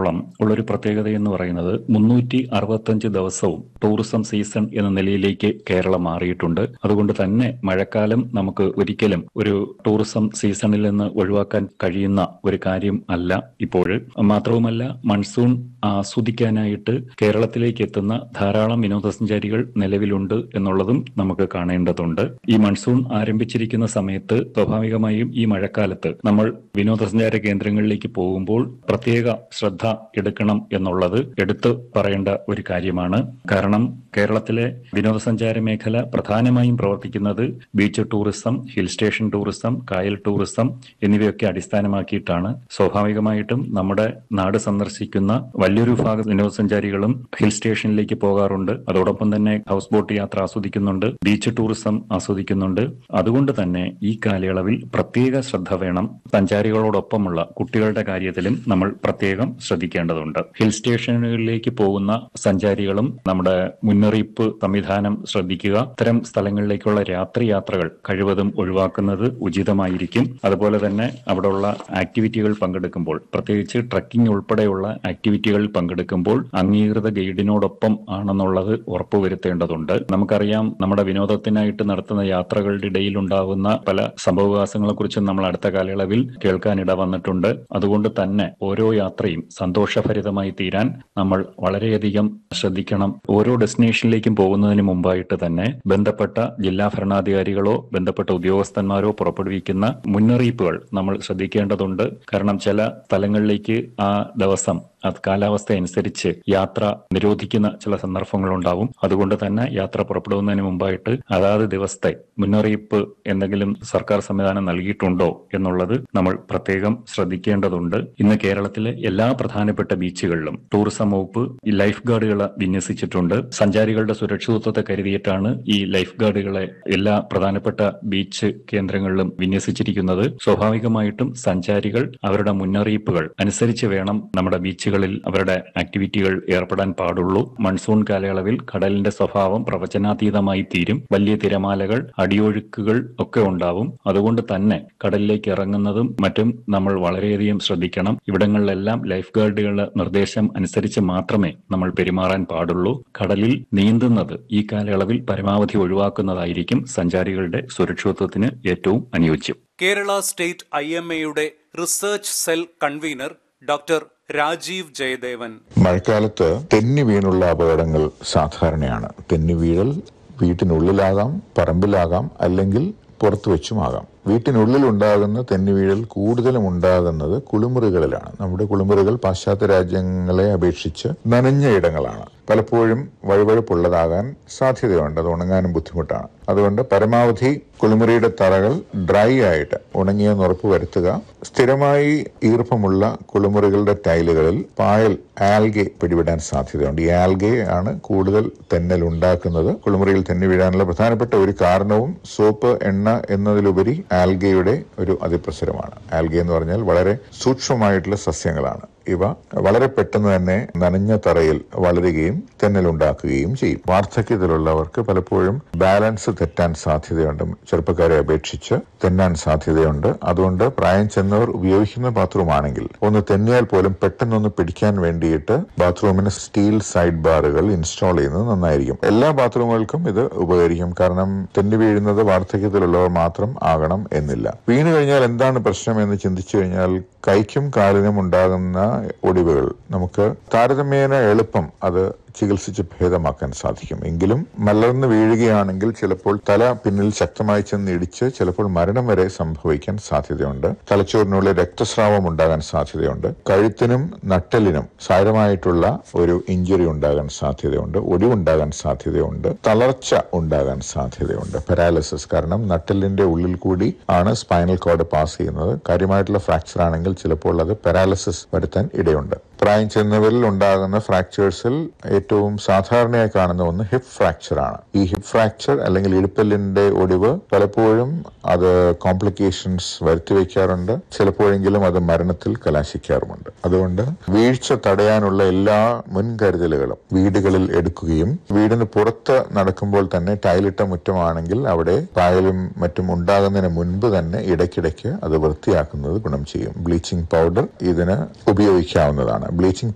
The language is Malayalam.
സംബന്ധിച്ചിടത്തോളം ഉള്ളൊരു പ്രത്യേകത എന്ന് പറയുന്നത് മുന്നൂറ്റി അറുപത്തഞ്ച് ദിവസവും ടൂറിസം സീസൺ എന്ന നിലയിലേക്ക് കേരളം മാറിയിട്ടുണ്ട് അതുകൊണ്ട് തന്നെ മഴക്കാലം നമുക്ക് ഒരിക്കലും ഒരു ടൂറിസം സീസണിൽ നിന്ന് ഒഴിവാക്കാൻ കഴിയുന്ന ഒരു കാര്യം അല്ല ഇപ്പോൾ മാത്രവുമല്ല മൺസൂൺ ആസ്വദിക്കാനായിട്ട് കേരളത്തിലേക്ക് എത്തുന്ന ധാരാളം വിനോദസഞ്ചാരികൾ നിലവിലുണ്ട് എന്നുള്ളതും നമുക്ക് കാണേണ്ടതുണ്ട് ഈ മൺസൂൺ ആരംഭിച്ചിരിക്കുന്ന സമയത്ത് സ്വാഭാവികമായും ഈ മഴക്കാലത്ത് നമ്മൾ വിനോദസഞ്ചാര കേന്ദ്രങ്ങളിലേക്ക് പോകുമ്പോൾ പ്രത്യേക ശ്രദ്ധ എടുക്കണം എന്നുള്ളത് എടുത്തു പറയേണ്ട ഒരു കാര്യമാണ് കാരണം കേരളത്തിലെ വിനോദസഞ്ചാര മേഖല പ്രധാനമായും പ്രവർത്തിക്കുന്നത് beach tourism hill station tourism കായൽ ടൂറിസം എന്നിവയൊക്കെ അടിസ്ഥാനമാക്കിയിട്ടാണ് സ്വാഭാവികമായിട്ടും നമ്മുടെ നാട് സന്ദർശിക്കുന്ന വലിയൊരു വിഭാഗം വിനോദസഞ്ചാരികളും ഹിൽ സ്റ്റേഷനിലേക്ക് പോകാറുണ്ട് അതോടൊപ്പം തന്നെ ഹൗസ് ബോട്ട് യാത്ര ആസ്വദിക്കുന്നുണ്ട് ബീച്ച് ടൂറിസം ആസ്വദിക്കുന്നുണ്ട് അതുകൊണ്ട് തന്നെ ഈ കാലയളവിൽ പ്രത്യേക ശ്രദ്ധ വേണം സഞ്ചാരികളോടൊപ്പമുള്ള കുട്ടികളുടെ കാര്യത്തിലും നമ്മൾ പ്രത്യേകം ശ്രദ്ധിക്കേണ്ടതുണ്ട് ഹിൽ സ്റ്റേഷനുകളിലേക്ക് പോകുന്ന സഞ്ചാരികളും നമ്മുടെ മുന്നറിയിപ്പ് സംവിധാനം ശ്രദ്ധിക്കുക ഇത്തരം സ്ഥലങ്ങളിലേക്കുള്ള രാത്രി യാത്രകൾ കഴിവതും ഒഴിവാക്കുന്നത് ഉചിതമായിരിക്കും അതുപോലെ തന്നെ അവിടെയുള്ള ആക്ടിവിറ്റികൾ പങ്കെടുക്കുമ്പോൾ പ്രത്യേകിച്ച് ട്രക്കിംഗ് ഉൾപ്പെടെയുള്ള ആക്ടിവിറ്റികളിൽ പങ്കെടുക്കുമ്പോൾ അംഗീകൃത ഗൈഡിനോടൊപ്പം ആണെന്നുള്ളത് ഉറപ്പുവരുത്തേണ്ടതുണ്ട് നമുക്കറിയാം നമ്മുടെ വിനോദത്തിനായിട്ട് നടത്തുന്ന യാത്രകളുടെ ഇടയിൽ ഉണ്ടാകുന്ന പല സംഭവവികാസങ്ങളെ കുറിച്ചും നമ്മൾ അടുത്ത കാലയളവിൽ കേൾക്കാനിട വന്നിട്ടുണ്ട് അതുകൊണ്ട് തന്നെ ഓരോ യാത്രയും സന്തോഷഭരിതമായി തീരാൻ നമ്മൾ വളരെയധികം ശ്രദ്ധിക്കണം ഓരോ ഡെസ്റ്റിനേഷനിലേക്കും പോകുന്നതിന് മുമ്പായിട്ട് തന്നെ ബന്ധപ്പെട്ട ജില്ലാ ഭരണാധികാരികളോ ബന്ധപ്പെട്ട ഉദ്യോഗസ്ഥന്മാരോ പുറപ്പെടുവിക്കുന്ന മുന്നറിയിപ്പുകൾ നമ്മൾ ശ്രദ്ധിക്കേണ്ടതുണ്ട് കാരണം ചില സ്ഥലങ്ങളിലേക്ക് ആ ദിവസം അത് കാലാവസ്ഥ അനുസരിച്ച് യാത്ര നിരോധിക്കുന്ന ചില സന്ദർഭങ്ങളുണ്ടാവും അതുകൊണ്ട് തന്നെ യാത്ര പുറപ്പെടുന്നതിന് മുമ്പായിട്ട് അതാത് ദിവസത്തെ മുന്നറിയിപ്പ് എന്തെങ്കിലും സർക്കാർ സംവിധാനം നൽകിയിട്ടുണ്ടോ എന്നുള്ളത് നമ്മൾ പ്രത്യേകം ശ്രദ്ധിക്കേണ്ടതുണ്ട് ഇന്ന് കേരളത്തിലെ എല്ലാ പ്രധാനപ്പെട്ട ബീച്ചുകളിലും ടൂറിസം വകുപ്പ് ഈ ലൈഫ് ഗാർഡുകളെ വിന്യസിച്ചിട്ടുണ്ട് സഞ്ചാരികളുടെ സുരക്ഷിതത്വത്തെ കരുതിയിട്ടാണ് ഈ ലൈഫ് ഗാർഡുകളെ എല്ലാ പ്രധാനപ്പെട്ട ബീച്ച് കേന്ദ്രങ്ങളിലും വിന്യസിച്ചിരിക്കുന്നത് സ്വാഭാവികമായിട്ടും സഞ്ചാരികൾ അവരുടെ മുന്നറിയിപ്പുകൾ അനുസരിച്ച് വേണം നമ്മുടെ ബീച്ചുകളിൽ അവരുടെ ആക്ടിവിറ്റികൾ ഏർപ്പെടാൻ പാടുള്ളൂ മൺസൂൺ കാലയളവിൽ കടലിന്റെ സ്വഭാവം പ്രവചനാതീതമായി തീരും വലിയ തിരമാലകൾ അടിയൊഴുക്കുകൾ ഒക്കെ ഉണ്ടാവും അതുകൊണ്ട് തന്നെ കടലിലേക്ക് ഇറങ്ങുന്നതും മറ്റും നമ്മൾ വളരെയധികം ശ്രദ്ധിക്കണം ഇവിടങ്ങളിലെല്ലാം ലൈഫ് ഗാർഡുകളുടെ നിർദ്ദേശം അനുസരിച്ച് മാത്രമേ നമ്മൾ പെരുമാറാൻ പാടുള്ളൂ കടലിൽ നീന്തുന്നത് ഈ കാലയളവിൽ പരമാവധി ഒഴിവാക്കുന്നതായിരിക്കും സഞ്ചാരികളുടെ സുരക്ഷിതത്വത്തിന് ഏറ്റവും അനുയോജ്യം കേരള സ്റ്റേറ്റ് ഐ എം എയുടെ research cell convener doctor Rajeev Jayadevan മഴക്കാലത്ത് തെന്നി വീണുള്ള അപകടങ്ങൾ സാധാരണയാണ് തെന്നി വീഴൽ വീട്ടിനുള്ളിലാകാം പറമ്പിലാകാം അല്ലെങ്കിൽ പുറത്തു വെച്ചുമാകാം വീട്ടിനുള്ളിൽ ഉണ്ടാകുന്ന തെന്നി വീഴൽ കൂടുതലും ഉണ്ടാകുന്നത് കുളിമുറികളിലാണ് നമ്മുടെ കുളിമുറികൾ പാശ്ചാത്യ രാജ്യങ്ങളെ അപേക്ഷിച്ച് നനഞ്ഞ ഇടങ്ങളാണ് പലപ്പോഴും വഴുവഴുപ്പുള്ളതാകാൻ സാധ്യതയുണ്ട് അത് ഉണങ്ങാനും ബുദ്ധിമുട്ടാണ് അതുകൊണ്ട് പരമാവധി കുളിമുറിയുടെ തറകൾ ഡ്രൈ ആയിട്ട് ഉണങ്ങിയെന്ന് ഉറപ്പ് വരുത്തുക സ്ഥിരമായി ഈർപ്പമുള്ള കുളിമുറികളുടെ ടൈലുകളിൽ പായൽ ആൽഗെ പിടിപെടാൻ സാധ്യതയുണ്ട് ഈ ആൽഗെ ആണ് കൂടുതൽ തെന്നൽ ഉണ്ടാക്കുന്നത് കുളിമുറിയിൽ തെന്നി വീഴാനുള്ള പ്രധാനപ്പെട്ട ഒരു കാരണവും സോപ്പ് എണ്ണ എന്നതിലുപരി ആൽഗയുടെ ഒരു അതിപ്രസരമാണ് ആൽഗെ എന്ന് പറഞ്ഞാൽ വളരെ സൂക്ഷ്മമായിട്ടുള്ള സസ്യങ്ങളാണ് ഇവ വളരെ പെട്ടെന്ന് തന്നെ നനഞ്ഞ തറയിൽ വളരുകയും തെന്നലുണ്ടാക്കുകയും ചെയ്യും വാർദ്ധക്യത്തിലുള്ളവർക്ക് പലപ്പോഴും ബാലൻസ് തെറ്റാൻ സാധ്യതയുണ്ട് ചെറുപ്പക്കാരെ അപേക്ഷിച്ച് തെന്നാൻ സാധ്യതയുണ്ട് അതുകൊണ്ട് പ്രായം ചെന്നവർ ഉപയോഗിക്കുന്ന ബാത്റൂം ആണെങ്കിൽ ഒന്ന് തെന്നിയാൽ പോലും പെട്ടെന്നൊന്ന് പിടിക്കാൻ വേണ്ടിയിട്ട് ബാത്റൂമിന് സ്റ്റീൽ സൈഡ് ബാറുകൾ ഇൻസ്റ്റാൾ ചെയ്യുന്നത് നന്നായിരിക്കും എല്ലാ ബാത്റൂമുകൾക്കും ഇത് ഉപകരിക്കും കാരണം തെന്നി വീഴുന്നത് വാർദ്ധക്യത്തിലുള്ളവർ മാത്രം ആകണം എന്നില്ല വീണു കഴിഞ്ഞാൽ എന്താണ് പ്രശ്നം എന്ന് ചിന്തിച്ചു കഴിഞ്ഞാൽ കൈക്കും കാലിനും ഉണ്ടാകുന്ന ഒടിവുകൾ നമുക്ക് താരതമ്യേന എളുപ്പം അത് ചികിത്സിച്ച് ഭേദമാക്കാൻ സാധിക്കും എങ്കിലും മലർന്ന് വീഴുകയാണെങ്കിൽ ചിലപ്പോൾ തല പിന്നിൽ ശക്തമായി ചെന്ന് ഇടിച്ച് ചിലപ്പോൾ മരണം വരെ സംഭവിക്കാൻ സാധ്യതയുണ്ട് തലച്ചോറിനുള്ളിൽ രക്തസ്രാവം ഉണ്ടാകാൻ സാധ്യതയുണ്ട് കഴുത്തിനും നട്ടലിനും സാരമായിട്ടുള്ള ഒരു ഇഞ്ചുറി ഉണ്ടാകാൻ സാധ്യതയുണ്ട് ഒടിവുണ്ടാകാൻ സാധ്യതയുണ്ട് തളർച്ച ഉണ്ടാകാൻ സാധ്യതയുണ്ട് പാരാലിസിസ് കാരണം നട്ടലിന്റെ ഉള്ളിൽ കൂടി ആണ് സ്പൈനൽ കോഡ് പാസ് ചെയ്യുന്നത് കാര്യമായിട്ടുള്ള ഫ്രാക്ചർ ആണെങ്കിൽ ചിലപ്പോൾ അത് പാരാലിസിസ് വരുത്താൻ ഇടയുണ്ട് പ്രായം ചെന്നവരിൽ ഉണ്ടാകുന്ന ഫ്രാക്ചേഴ്സിൽ ഏറ്റവും സാധാരണയായി കാണുന്ന ഒന്ന് ഹിപ്പ് ഫ്രാക്ചർ ആണ് ഈ ഹിപ്പ് ഫ്രാക്ചർ അല്ലെങ്കിൽ ഇടുപ്പല്ലിന്റെ ഒടിവ് പലപ്പോഴും അത് കോംപ്ലിക്കേഷൻസ് വരുത്തി വയ്ക്കാറുണ്ട് ചിലപ്പോഴെങ്കിലും അത് മരണത്തിൽ കലാശിക്കാറുമുണ്ട് അതുകൊണ്ട് വീഴ്ച തടയാനുള്ള എല്ലാ മുൻകരുതലുകളും വീടുകളിൽ എടുക്കുകയും വീടിന് പുറത്ത് നടക്കുമ്പോൾ തന്നെ ടൈലിട്ട മുറ്റമാണെങ്കിൽ അവിടെ പായലും മറ്റും ഉണ്ടാകുന്നതിന് മുൻപ് തന്നെ ഇടയ്ക്കിടയ്ക്ക് അത് വൃത്തിയാക്കുന്നത് ഗുണം ചെയ്യും ബ്ലീച്ചിങ് പൗഡർ ഇതിന് ഉപയോഗിക്കാവുന്നതാണ് ബ്ലീച്ചിങ്